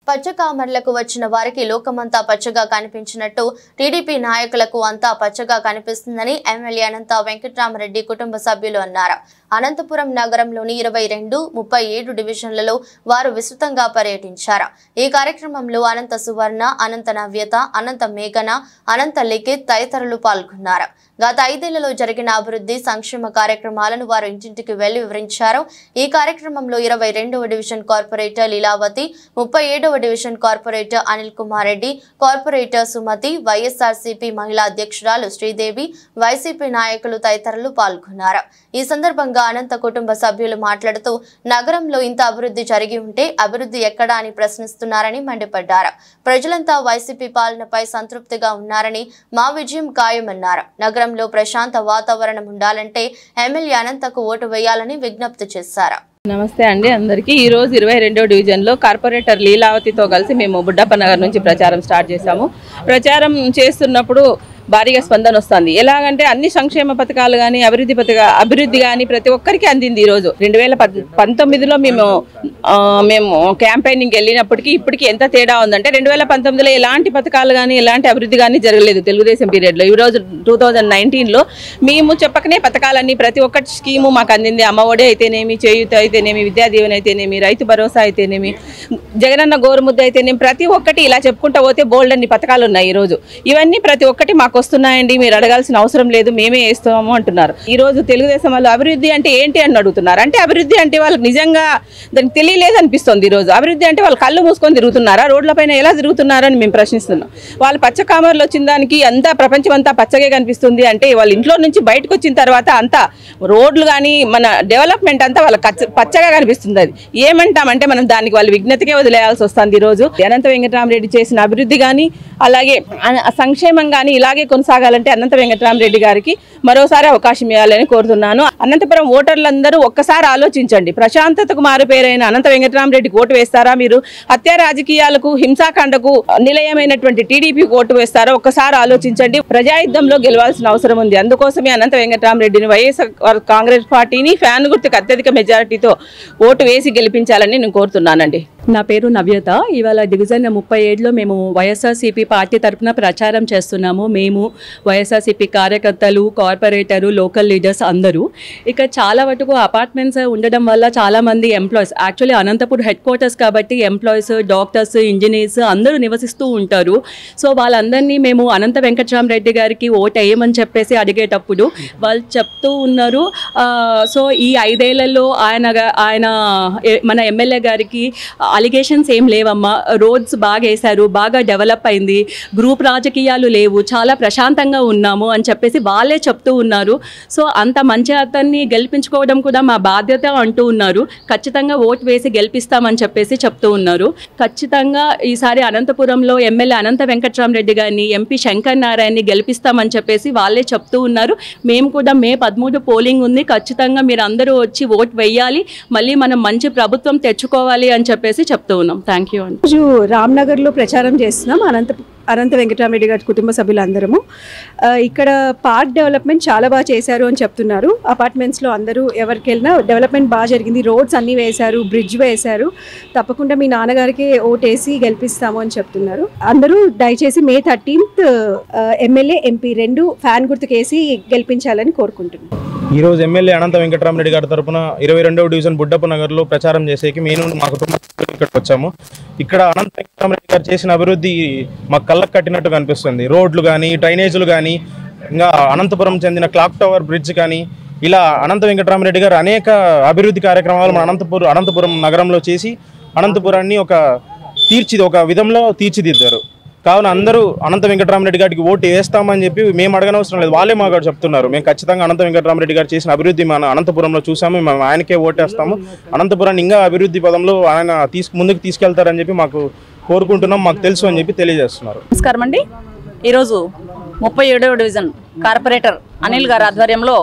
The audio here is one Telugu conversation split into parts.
పచ్చకామర్లకు వచ్చిన వారికి లోకమంతా పచ్చగా కనిపించినట్టు టీడీపీ నాయకులకు అంతా పచ్చగా కనిపిస్తుందని ఎమ్మెల్యే అనంత వెంకట్రామరెడ్డి కుటుంబ సభ్యులు అన్నారు అనంతపురం నగరంలోని ఇరవై రెండు ముప్పై ఏడు డివిజన్లలో వారు విస్తృతంగా పర్యటించారు ఈ కార్యక్రమంలో అనంత సువర్ణ అనంత నవ్యత అనంత మేఘన అనంత లిఖిత్ తదితరులు పాల్గొన్నారు గత ఐదేళ్లలో జరిగిన అభివృద్ధి సంక్షేమ కార్యక్రమాలను వారు ఇంటింటికి వెళ్లి వివరించారు ఈ కార్యక్రమంలో ఇరవై రెండవ డివిజన్ కార్పొరేటర్ లీలావతి ముప్పై ఏడవ division corporator Anil Kumar Reddy corporator Sumathi YSRCP మహిళా అధ్యక్షురాలు శ్రీదేవి వైసీపీ నాయకులు తదితరులు పాల్గొన్నారు ఈ సందర్భంగా అనంత కుటుంబ సభ్యులు మాట్లాడుతూ నగరంలో ఇంత అభివృద్ధి జరిగి ఉంటే అభివృద్ధి ఎక్కడా అని ప్రశ్నిస్తున్నారని మండిపడ్డారు ప్రజలంతా వైసీపీ పాలనపై సంతృప్తిగా ఉన్నారని మా విజయం ఖాయమన్నారు నగరంలో ప్రశాంత వాతావరణం ఉండాలంటే ఎమ్మెల్యే అనంతకు ఓటు వేయాలని విజ్ఞప్తి చేశారు నమస్తే అండి అందరికీ ఈ రోజు ఇరవై రెండో డివిజన్లో కార్పొరేటర్ లీలావతితో కలిసి మేము బుడ్డప్ప నగర్ నుంచి ప్రచారం స్టార్ట్ చేశాము ప్రచారం చేస్తున్నప్పుడు భారీగా స్పందన వస్తుంది ఎలాగంటే అన్ని సంక్షేమ పథకాలు కానీ అభివృద్ధి పథక అభివృద్ధి కానీ ప్రతి ఒక్కరికి అందింది ఈ రోజు రెండు వేల పద్ పంతొమ్మిదిలో మేము ఆ, మేము క్యాంపెయినింగ్ వెళ్ళినప్పటికీ ఇప్పటికి ఎంత తేడా ఉందంటే రెండు వేల పంతొమ్మిదిలో ఎలాంటి పథకాలు కానీ ఎలాంటి అభివృద్ధి కానీ జరగలేదు తెలుగుదేశం పీరియడ్లో ఈ రోజు టూ థౌజండ్ నైన్టీన్లో మేము చెప్పకనే పథకాలన్నీ ప్రతి ఒక్కటి స్కీము మాకు అందింది అమ్మఒడి అయితేనేమి చేయూత అయితేనేమి విద్యా దీవెన అయితేనేమి రైతు భరోసా అయితేనేమి జగనన్న గోరుముద్ద అయితేనేమి ప్రతి ఒక్కటి ఇలా చెప్పుకుంటూ పోతే బోల్డ్ అన్ని పథకాలు ఉన్నాయి ఈ రోజు ఇవన్నీ ప్రతి ఒక్కటి మాకు వస్తున్నాయండి మీరు అడగాల్సిన అవసరం లేదు మేమే వేస్తాము అంటున్నారు ఈ రోజు తెలుగుదేశం వాళ్ళు అభివృద్ధి అంటే ఏంటి అని అడుగుతున్నారు అంటే అభివృద్ధి అంటే వాళ్ళకి నిజంగా దానికి తెలియలేదు అనిపిస్తుంది ఈ రోజు అభివృద్ధి అంటే వాళ్ళు కళ్ళు మూసుకొని తిరుగుతున్నారా రోడ్లపైన ఎలా తిరుగుతున్నారని మేము ప్రశ్నిస్తున్నాం వాళ్ళు పచ్చ కామర్లు వచ్చిన దానికి అంతా ప్రపంచం అంతా పచ్చగా కనిపిస్తుంది అంటే వాళ్ళ ఇంట్లో నుంచి బయటకు వచ్చిన తర్వాత అంతా రోడ్లు కానీ మన డెవలప్మెంట్ అంతా వాళ్ళ కచ్చ- పచ్చగా కనిపిస్తుంది అది ఏమంటామంటే మనం దానికి వాళ్ళ విజ్ఞతకే వదిలేయాల్సి వస్తుంది ఈ రోజు అనంత వెంకటరామరెడ్డి చేసిన అభివృద్ధి కానీ అలాగే అన- సంక్షేమం కానీ ఇలాగే కొనసాగాలంటే అనంత వెంకటరామరెడ్డి గారికి మరోసారి అవకాశం ఇవ్వాలని కోరుతున్నాను అనంతపురం ఓటర్లందరూ ఒక్కసారి ఆలోచించండి ప్రశాంతతకు మారుపేరైన అనంత వెంకటరామరెడ్డికి ఓటు వేస్తారా మీరు హత్య రాజకీయాలకు హింసాకాండకు నిలయమైనటువంటి టీడీపీకి ఓటు వేస్తారా ఒక్కసారి ఆలోచించండి ప్రజాయుద్ధంలో గెలవాల్సిన అవసరం ఉంది అందుకోసమే అనంత వెంకటరామరెడ్డిని వైఎస్ఆర్ కాంగ్రెస్ పార్టీని ఫ్యాన్ గుర్తుకు అత్యధిక మెజారిటీతో ఓటు వేసి గెలిపించాలని నేను కోరుతున్నానండి నా పేరు నవ్యత ఇవాళ డివిజన్ ముప్పై ఏడులో మేము వైఎస్ఆర్సీపీ పార్టీ తరఫున ప్రచారం చేస్తున్నాము మేము వైఎస్ఆర్సీపీ కార్యకర్తలు కార్పొరేటరు లోకల్ లీడర్స్ అందరూ ఇక చాలా మటుకు అపార్ట్మెంట్స్ ఉండడం వల్ల చాలామంది employees actually Anantapur headquarters కాబట్టి ఎంప్లాయీస్ డాక్టర్స్ ఇంజనీర్స్ అందరూ నివసిస్తూ ఉంటారు సో వాళ్ళందరినీ మేము అనంత వెంకటరామరెడ్డి గారికి ఓటు వేయమని చెప్పేసి అడిగేటప్పుడు వాళ్ళు చెప్తూ ఉన్నారు ఆ, సో ఈ ఐదేళ్లలో ఆయన గా- ఆయన ఎ- మన ఎమ్మెల్యే గారికి అలిగేషన్స్ ఏం లేవమ్మా రోడ్స్ బాగా వేశారు బాగా డెవలప్ అయింది గ్రూప్ రాజకీయాలు లేవు చాలా ప్రశాంతంగా ఉన్నాము అని చెప్పేసి వాళ్ళే చెప్తూ ఉన్నారు సో అంత మంచి అతన్ని గెలిపించుకోవడం కూడా మా బాధ్యత అంటూ ఉన్నారు ఖచ్చితంగా ఓటు వేసి గెలిపిస్తామని చెప్పేసి చెప్తూ ఉన్నారు ఖచ్చితంగా ఈసారి అనంతపురంలో ఎమ్మెల్యే అనంత వెంకట్రామరెడ్డి గారిని ఎంపీ శంకర్ నారాయణని గెలిపిస్తామని చెప్పేసి వాళ్ళే చెప్తూ ఉన్నారు మేము కూడా మే పదమూడు పోలింగ్ ఉంది ఖచ్చితంగా మీరు అందరూ వచ్చి ఓట్ వేయాలి మళ్ళీ మనం మంచి ప్రభుత్వం తెచ్చుకోవాలి అని చెప్పేసి చెప్తూ ఉన్నాం థ్యాంక్ యూ అండి రోజు రామ్నగర్లో ప్రచారం చేస్తున్నాం అనంత అనంత వెంకటరామరెడ్డి గారి కుటుంబ సభ్యులందరము ఆ, ఇక్కడ పార్క్ డెవలప్మెంట్ చాలా బాగా చేశారు అని చెప్తున్నారు అపార్ట్మెంట్స్లో అందరూ ఎవరికి వెళ్ళినా డెవలప్మెంట్ బాగా జరిగింది రోడ్స్ అన్నీ వేశారు బ్రిడ్జ్ వేశారు తప్పకుండా మీ నాన్నగారికి ఓటేసి గెలిపిస్తాము అని చెప్తున్నారు అందరూ దయచేసి మే థర్టీన్త్ ఎమ్మెల్యే ఎంపీ రెండు ఫ్యాన్ గుర్తుకేసి గెలిపించాలని కోరుకుంటున్నాను ఈ రోజు ఎమ్మెల్యే అనంత వెంకటరామరెడ్డి గారి తరపున ఇరవై రెండవ డివిజన్ బుడ్డప్ప నగర్లో ప్రచారం చేసేకి మేము మా కుటుంబం ఇక్కడికి వచ్చాము ఇక్కడ అనంత వెంకటరామరెడ్డి గారు చేసిన అభివృద్ధి మా కళ్ళకు కట్టినట్టు కనిపిస్తుంది రోడ్లు కానీ డ్రైనేజీలు కానీ ఇంకా అనంతపురం చెందిన క్లాక్ టవర్ బ్రిడ్జ్ కానీ ఇలా అనంత వెంకటరామరెడ్డి గారు అనేక అభివృద్ధి కార్యక్రమాలు మన అనంతపురం అనంతపురం నగరంలో చేసి అనంతపురాన్ని ఒక తీర్చిది ఒక విధంలో తీర్చిదిద్దారు కావున అందరూ అనంత వెంకటరామరెడ్డి గారికి ఓటు వేస్తామని చెప్పి మేము అడగనవసరం లేదు వాళ్ళే మా గారు చెప్తున్నారు మేము ఖచ్చితంగా అనంత వెంకటరామరెడ్డి గారు చేసిన అభివృద్ధి మన అనంతపురంలో చూసాము మేము ఆయనకే ఓటేస్తాము అనంతపురాన్ని ఇంకా అభివృద్ధి పదంలో ఆయన తీసు ముందుకు తీసుకెళ్తారని చెప్పి మాకు కోరుకుంటున్నాం మాకు తెలుసు అని చెప్పి తెలియజేస్తున్నారు నమస్కారం అండి ఈరోజు ముప్పై ఏడవ డివిజన్ కార్పొరేటర్ అనిల్ గారి ఆధ్వర్యంలో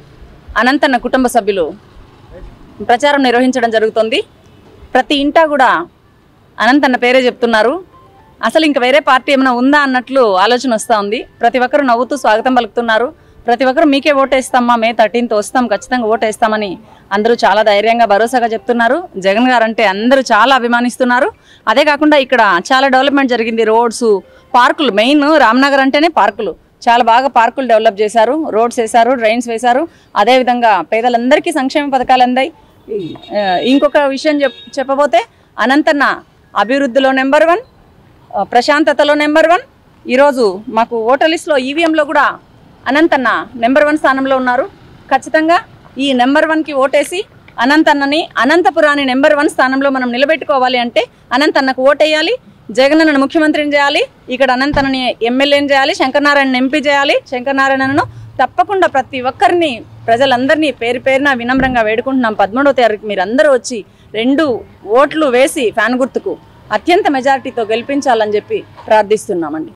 అనంతన్న కుటుంబ సభ్యులు ప్రచారం నిర్వహించడం జరుగుతుంది ప్రతి ఇంటా కూడా అనంతన్న పేరే చెప్తున్నారు అసలు ఇంక వేరే పార్టీ ఏమైనా ఉందా అన్నట్లు ఆలోచన వస్తూ ఉంది ప్రతి ఒక్కరు నవ్వుతూ స్వాగతం పలుకుతున్నారు ప్రతి ఒక్కరు మీకే ఓటేస్తామా మే థర్టీన్త్ వస్తాం ఖచ్చితంగా ఓటేస్తామని అందరూ చాలా ధైర్యంగా భరోసాగా చెప్తున్నారు జగన్ గారు అంటే అందరూ చాలా అభిమానిస్తున్నారు అదే కాకుండా ఇక్కడ చాలా డెవలప్మెంట్ జరిగింది రోడ్స్ పార్కులు మెయిన్ రామ్నగర్ అంటేనే పార్కులు చాలా బాగా పార్కులు డెవలప్ చేశారు రోడ్స్ వేశారు డ్రైన్స్ వేశారు అదేవిధంగా పేదలందరికీ సంక్షేమ పథకాలు అందాయి ఆ, ఇంకొక విషయం చెప్ చెప్పబోతే అనంతన్న అభివృద్ధిలో నెంబర్ వన్ ఆ, ప్రశాంతతలో నెంబర్ వన్ ఈరోజు మాకు ఓటర్ లిస్ట్లో ఈవీఎంలో కూడా అనంతన్న నెంబర్ వన్ స్థానంలో ఉన్నారు ఖచ్చితంగా ఈ నెంబర్ వన్కి ఓటేసి అనంతన్నని అనంతపురాన్ని నెంబర్ వన్ స్థానంలో మనం నిలబెట్టుకోవాలి అంటే అనంతన్నకు ఓటేయాలి జగనన్నను ముఖ్యమంత్రిని చేయాలి ఇక్కడ అనంతన్నని ఎమ్మెల్యేని చేయాలి శంకరనారాయణ ఎంపీ చేయాలి శంకరనారాయణను తప్పకుండా ప్రతి ఒక్కరిని ప్రజలందరినీ పేరు పేరున వినమ్రంగా వేడుకుంటున్నాం పదమూడవ తారీఖు మీరు అందరూ వచ్చి రెండు ఓట్లు వేసి ఫ్యాన్ గుర్తుకు అత్యంత మెజారిటీతో గెలిపించాలని చెప్పి ప్రార్థిస్తున్నామండి